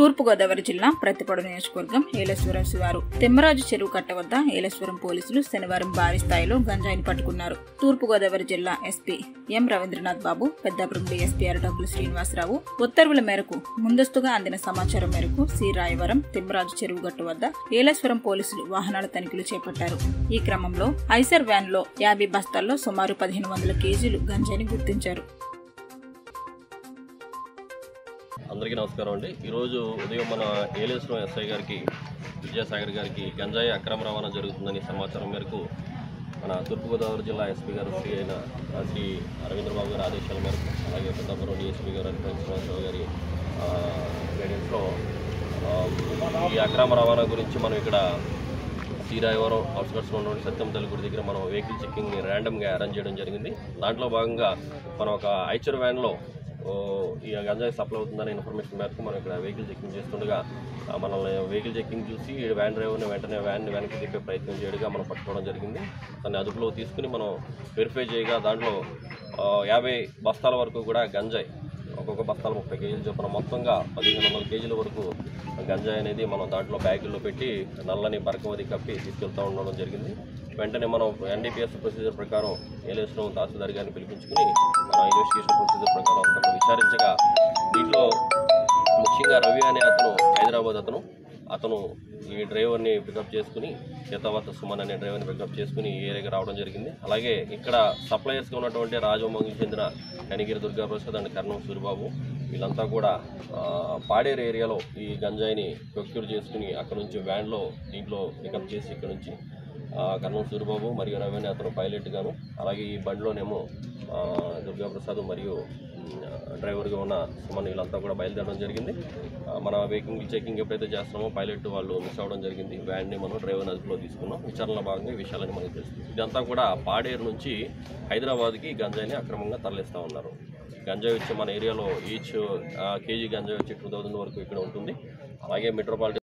తూర్పుగోదావరి జిల్లా ప్రతిపడు నియోజకవర్గం ఏలేశ్వరం శివారు తిమ్మరాజు చెరువు కట్ట వద్ద ఏలేశ్వరం పోలీసులు శనివారం భారీ స్థాయిలో గంజాయిని పట్టుకున్నారు తూర్పుగోదావరి జిల్లా SP M Ravindranath Babu Peddapuram DSP అరడబ్బులు శ్రీనివాసరావు ఉత్తర్వుల మేరకు ముందస్తుగా అందిన సమాచారం మేరకు సి రాయవరం తిమ్మరాజు చెరువు గట్టు వద్ద ఏలేశ్వరం పోలీసులు వాహనాల తనిఖీలు చేపట్టారు ఈ క్రమంలో ఐసర్ వ్యాన్ లో యాభై బస్తాల్లో సుమారు పదిహేను వందల కేజీలు గంజాయిని గుర్తించారు అందరికీ నమస్కారం అండి ఈరోజు ఉదయం మన ఏలేశ్వరం ఎస్ఐ గారికి విద్యాసాగర్ గారికి గంజాయి అక్రమ రవాణా జరుగుతుందని సమాచారం మేరకు మన తూర్పుగోదావరి జిల్లా ఎస్పీ గారు శ్రీ అయిన ఆ, శ్రీ రవీంద్రబాబు గారి ఆదేశాల మేరకు అలాగే పెద్దాపురం డిఎస్పీ గారు హరిపతి శ్రీనివాసరావు గారి ఆ, గైడెన్స్లో ఆ, ఈ అక్రమ రవాణా గురించి మనం ఇక్కడ శ్రీరాయవరం అవుట్స్కట్స్లో ఉన్న సత్యం తల్లి గుడి దగ్గర మనం వెహికల్ చెక్కింగ్ని ర్యాండమ్గా అరేంజ్ చేయడం జరిగింది దాంట్లో భాగంగా మనం ఒక ఐచర్ వ్యాన్లో ఓ, ఈ గంజాయి సప్లై అవుతుందనే ఇన్ఫర్మేషన్ మేరకు మనం ఇక్కడ వెహికల్ చెక్కింగ్ చేస్తుండగా ఆ, మనల్ని వెహికల్ చెక్కింగ్ చూసి ఈ వ్యాన్ డ్రైవర్ని వెంటనే వ్యాన్ని వెనక్కి తిప్పే ప్రయత్నం చేయడగా మనం పట్టుకోవడం జరిగింది దాన్ని అదుపులో తీసుకుని మనం వెరిఫై చేయగా దాంట్లో ఆ, యాభై బస్తాల వరకు కూడా గంజాయి ఒక్కొక్క బస్తాలు ముప్పై కేజీలు చొప్పున మొత్తంగా పదిహేను వందల కేజీల వరకు గంజాయి అనేది మనం దాంట్లో బ్యాగుల్లో పెట్టి నల్లని బరకవది కప్పి తీసుకెళ్తూ ఉండడం జరిగింది వెంటనే మనం ఎన్డీపీఎస్ ప్రొసీజర్ ప్రకారం ఏలేశ్వరం తహసీల్దార్ గారిని పిలిపించుకుని మన ఇన్వెస్టిగేషన్ ప్రొసీజర్ ప్రకారం అంతా కూడా విచారించగా దీంట్లో ముఖ్యంగా రవి అనే అతను హైదరాబాద్ అతను అతను ఈ డ్రైవర్ని పికప్ చేసుకుని సీతావత సుమన్ అనే డ్రైవర్ని పికప్ చేసుకుని ఈ ఏరియాకి రావడం జరిగింది అలాగే ఇక్కడ సప్లయర్స్గా ఉన్నటువంటి రాజమౌళికి చెందిన కనిగిరి దుర్గా ప్రసాద్ అండ్ కర్ణం సూరిబాబు వీళ్ళంతా కూడా ఆ, పాడేరు ఏరియాలో ఈ గంజాయిని ప్రొక్యూర్ చేసుకుని అక్కడ నుంచి వ్యాన్లో దీంట్లో పికప్ చేసి ఇక్కడ నుంచి ఆ, కర్ణం సూరిబాబు మరియు రవి అనే అతను పైలట్ గాను అలాగే ఈ బండిలోనేమో ఆ, దుర్గా ప్రసాద్ మరియు ఉమ్, డ్రైవర్గా ఉన్న సుమన్ వీళ్ళంతా కూడా బయలుదేరడం జరిగింది ఆ, మన వెహికల్ చెకింగ్ ఎప్పుడైతే చేస్తామో పైలట్ వాళ్ళు మిస్ అవ్వడం జరిగింది వ్యాన్ని మనం డ్రైవర్ అదుపులో తీసుకున్నాం విచారణలో భాగంగా ఈ విషయాలని మనకు తెలుస్తుంది ఇదంతా కూడా పాడేరు నుంచి హైదరాబాద్కి ఈ గంజాయిని అక్రమంగా తరలిస్తూ ఉన్నారు గంజాయి వచ్చి మన ఏరియాలో ఈచ్ కేజీ గంజాయి వచ్చి టూ థౌజండ్ వరకు ఇక్కడ ఉంటుంది అలాగే మెట్రోపాలిటన్